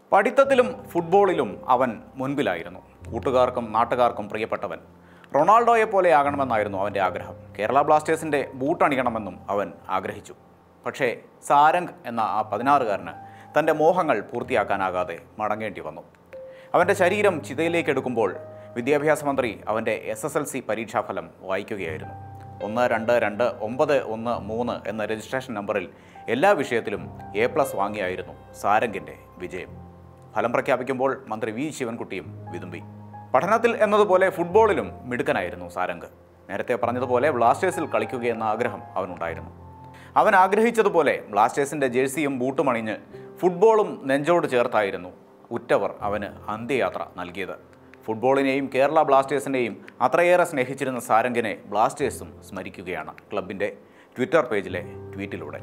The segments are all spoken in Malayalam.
പഠിത്തത്തിലും ഫുട്ബോളിലും അവൻ മുൻപിലായിരുന്നു കൂട്ടുകാർക്കും നാട്ടുകാർക്കും പ്രിയപ്പെട്ടവൻ റൊണാൾഡോയെ പോലെ ആകണമെന്നായിരുന്നു അവൻ്റെ ആഗ്രഹം കേരള ബ്ലാസ്റ്റേഴ്സിൻ്റെ ബൂട്ട് അണിയണമെന്നും അവൻ ആഗ്രഹിച്ചു പക്ഷേ സാരംഗ് എന്ന ആ പതിനാറുകാരന് തൻ്റെ മോഹങ്ങൾ പൂർത്തിയാക്കാനാകാതെ മടങ്ങേണ്ടി വന്നു അവൻ്റെ ശരീരം ചിതയിലേക്ക് എടുക്കുമ്പോൾ വിദ്യാഭ്യാസ മന്ത്രി അവൻ്റെ എസ് എസ് എൽ സി പരീക്ഷാഫലം വായിക്കുകയായിരുന്നു ഒന്ന് രണ്ട് രണ്ട് ഒമ്പത് ഒന്ന് മൂന്ന് എന്ന രജിസ്ട്രേഷൻ നമ്പറിൽ എല്ലാ വിഷയത്തിലും എ പ്ലസ് വാങ്ങിയായിരുന്നു സാരംഗിൻ്റെ വിജയം ഫലം പ്രഖ്യാപിക്കുമ്പോൾ മന്ത്രി വി ശിവൻകുട്ടിയും വിതുമ്പി പഠനത്തിൽ എന്നതുപോലെ ഫുട്ബോളിലും മിടുക്കനായിരുന്നു സാരംഗ് നേരത്തെ പറഞ്ഞതുപോലെ ബ്ലാസ്റ്റേഴ്സിൽ കളിക്കുകയെന്ന ആഗ്രഹം അവനുണ്ടായിരുന്നു അവൻ ആഗ്രഹിച്ചതുപോലെ ബ്ലാസ്റ്റേഴ്സിൻ്റെ ജേഴ്സിയും ബൂട്ടും അണിഞ്ഞ് ഫുട്ബോളും നെഞ്ചോട് ചേർത്തായിരുന്നു ഉറ്റവർ അവന് അന്ത്യയാത്ര നൽകിയത് ഫുട്ബോളിനെയും കേരള ബ്ലാസ്റ്റേഴ്സിനെയും അത്രയേറെ സ്നേഹിച്ചിരുന്ന സാരംഗിനെ ബ്ലാസ്റ്റേഴ്സും സ്മരിക്കുകയാണ് ക്ലബിൻ്റെ ട്വിറ്റർ പേജിലെ ട്വീറ്റിലൂടെ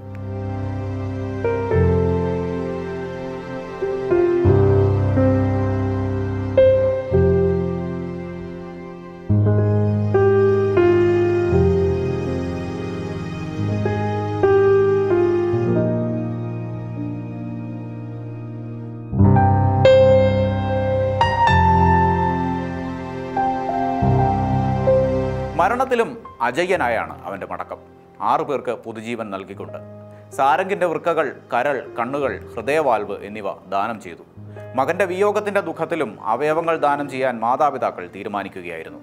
മരണത്തിലും അജയ്യനായാണ് അവൻ്റെ മടക്കം ആറു പേർക്ക് പുതുജീവൻ നൽകിക്കൊണ്ട് സാരംഗിൻ്റെ വൃക്കകൾ കരൾ കണ്ണുകൾ ഹൃദയവാൽവ് എന്നിവ ദാനം ചെയ്തു മകന്റെ വിയോഗത്തിന്റെ ദുഃഖത്തിലും അവയവങ്ങൾ ദാനം ചെയ്യാൻ മാതാപിതാക്കൾ തീരുമാനിക്കുകയായിരുന്നു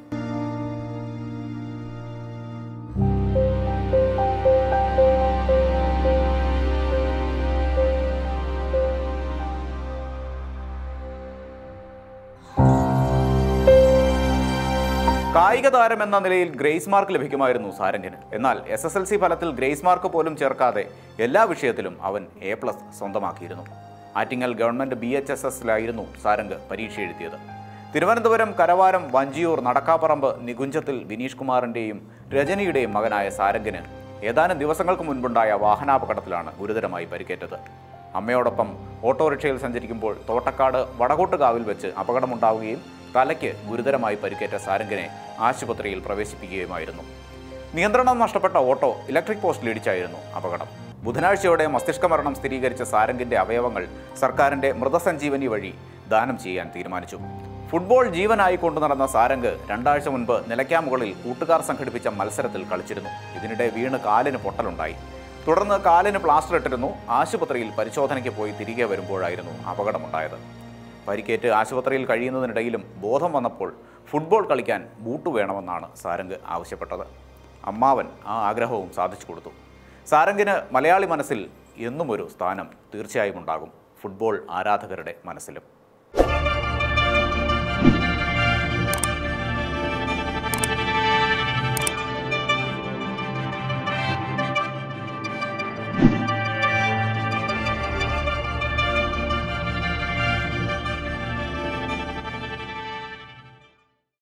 കായിക താരം എന്ന നിലയിൽ ഗ്രേസ് മാർക്ക് ലഭിക്കുമായിരുന്നു സാരംഗിന് എന്നാൽ എസ് എസ് എൽ സി ഫലത്തിൽ ഗ്രേസ് മാർക്ക് പോലും ചേർക്കാതെ എല്ലാ വിഷയത്തിലും അവൻ എ പ്ലസ് സ്വന്തമാക്കിയിരുന്നു Attingal government B H S എസിലായിരുന്നു സാരംഗ് പരീക്ഷ എഴുതിയത് തിരുവനന്തപുരം കരവാരം വഞ്ചിയൂർ നടക്കാപ്പറമ്പ് നികുഞ്ചത്തിൽ ബിനീഷ് കുമാറിന്റെയും രജനിയുടെയും മകനായ സാരംഗിന് ഏതാനും ദിവസങ്ങൾക്ക് മുൻപുണ്ടായ വാഹനാപകടത്തിലാണ് ഗുരുതരമായി പരിക്കേറ്റത് അമ്മയോടൊപ്പം ഓട്ടോറിക്ഷയിൽ സഞ്ചരിക്കുമ്പോൾ തോട്ടക്കാട് വടകോട്ടുകാവിൽ വെച്ച് അപകടമുണ്ടാവുകയും തലയ്ക്ക് ഗുരുതരമായി പരിക്കേറ്റ സാരംഗിനെ ആശുപത്രിയിൽ പ്രവേശിപ്പിക്കുകയുമായിരുന്നു നിയന്ത്രണം നഷ്ടപ്പെട്ട ഓട്ടോ ഇലക്ട്രിക് പോസ്റ്റിൽ ഇടിച്ചായിരുന്നു അപകടം ബുധനാഴ്ചയോടെ മസ്തിഷ്ക മരണം സ്ഥിരീകരിച്ച സാരംഗിന്റെ അവയവങ്ങൾ സർക്കാരിന്റെ മൃതസഞ്ജീവനി വഴി ദാനം ചെയ്യാൻ തീരുമാനിച്ചു ഫുട്ബോൾ ജീവനായി കൊണ്ടു നടന്ന സാരംഗ് രണ്ടാഴ്ച മുൻപ് നിലയ്ക്കാമുകളിൽ കൂട്ടുകാർ സംഘടിപ്പിച്ച മത്സരത്തിൽ കളിച്ചിരുന്നു ഇതിനിടെ വീണ് കാലിന് പൊട്ടലുണ്ടായി തുടർന്ന് കാലിന് പ്ലാസ്റ്റർ ഇട്ടിരുന്നു ആശുപത്രിയിൽ പരിശോധനയ്ക്ക് പോയി തിരികെ വരുമ്പോഴായിരുന്നു അപകടമുണ്ടായത് പരിക്കേറ്റ് ആശുപത്രിയിൽ കഴിയുന്നതിനിടയിലും ബോധം വന്നപ്പോൾ ഫുട്ബോൾ കളിക്കാൻ ബൂട്ട് വേണമെന്നാണ് സാരംഗ് ആവശ്യപ്പെട്ടത് അമ്മാവൻ ആ ആഗ്രഹവും സാധിച്ചു കൊടുത്തു സാരംഗിന് മലയാളി മനസ്സിൽ എന്നും ഒരു സ്ഥാനം തീർച്ചയായും ഉണ്ടാകും ഫുട്ബോൾ ആരാധകരുടെ മനസ്സിലും